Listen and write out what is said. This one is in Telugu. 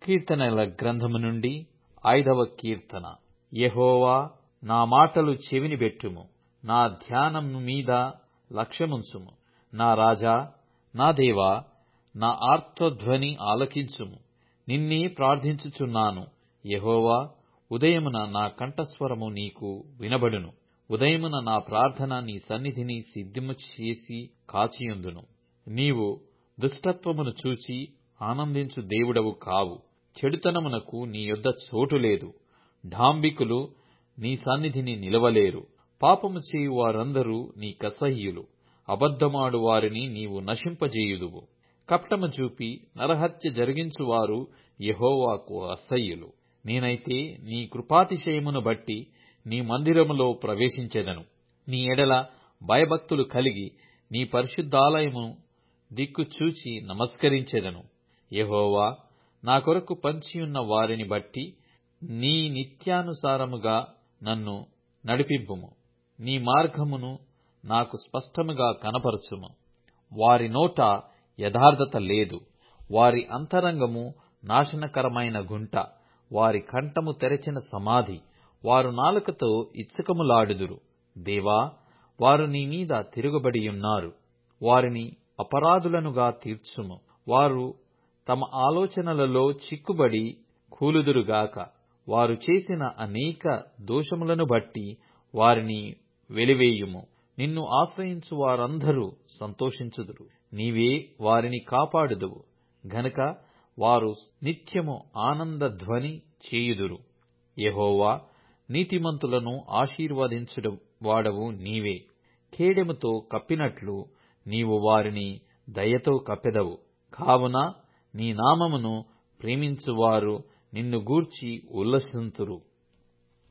కీర్తనల గ్రంథము నుండి ఐదవ కీర్తన యెహోవా నా మాటలు చెవినిబెట్టుము నా ధ్యానం మీద లక్ష్యముంచుము నా రాజా నా దేవా నా ఆర్తధ్వని ఆలకించుము నిన్నే ప్రార్థించుచున్నాను యెహోవా ఉదయమున నా కంఠస్వరము నీకు వినబడును ఉదయమున నా ప్రార్థన నీ సన్నిధిని సిద్ధము చేసి కాచియుందును నీవు దుష్టత్వమును చూచి ఆనందించు దేవుడవు కావు చెడుతనమునకు నీ యొద్ద చోటు లేదు డాంబికులు నీ సన్నిధిని నిలవలేరు పాపము చేయు వారందరూ నీకసహ్యులు అబద్ధమాడు వారిని నీవు నశింపజేయుదువు కపటము చూపి నరహత్య జరిగించువారు యెహోవాకు అసహ్యులు నేనైతే నీ కృపాతిశయమును బట్టి నీ మందిరములో ప్రవేశించెదను నీ ఎడల భయభక్తులు కలిగి నీ పరిశుద్ధాలయము దిక్కు చూచి నమస్కరించెదను యెహోవా నా కొరకు పంచియున్న వారిని బట్టి నీ నిత్యానుసారముగా నన్ను నడిపింపుము నీ మార్గమును నాకు స్పష్టముగా కనపరచుము వారి నోట యథార్థత లేదు వారి అంతరంగము నాశనకరమైన గుంట వారి కంఠము తెరచిన సమాధి వారు నాలుకతో ఇచ్చకములాడుదురు దేవా వారు నీ మీద తిరుగబడియున్నారు వారిని అపరాధులనుగా తీర్చుము వారు తమ ఆలోచనలలో చిక్కుబడి కూలుదురుగాక వారు చేసిన అనేక దోషములను బట్టి వారిని వెలివేయుము నిన్ను ఆశ్రయించు వారందరూ సంతోషించుదురు నీవే వారిని కాపాడుదువు గనుక వారు నిత్యము ఆనంద ధ్వని చేయుదురు యెహోవా నీతిమంతులను ఆశీర్వదించుడు వాడవు నీవే కేడెముతో కప్పినట్లు నీవు వారిని దయతో కప్పెదవు కావున నీ నామమును ప్రేమించువారు నిన్ను గూర్చి ఉల్లసింతురు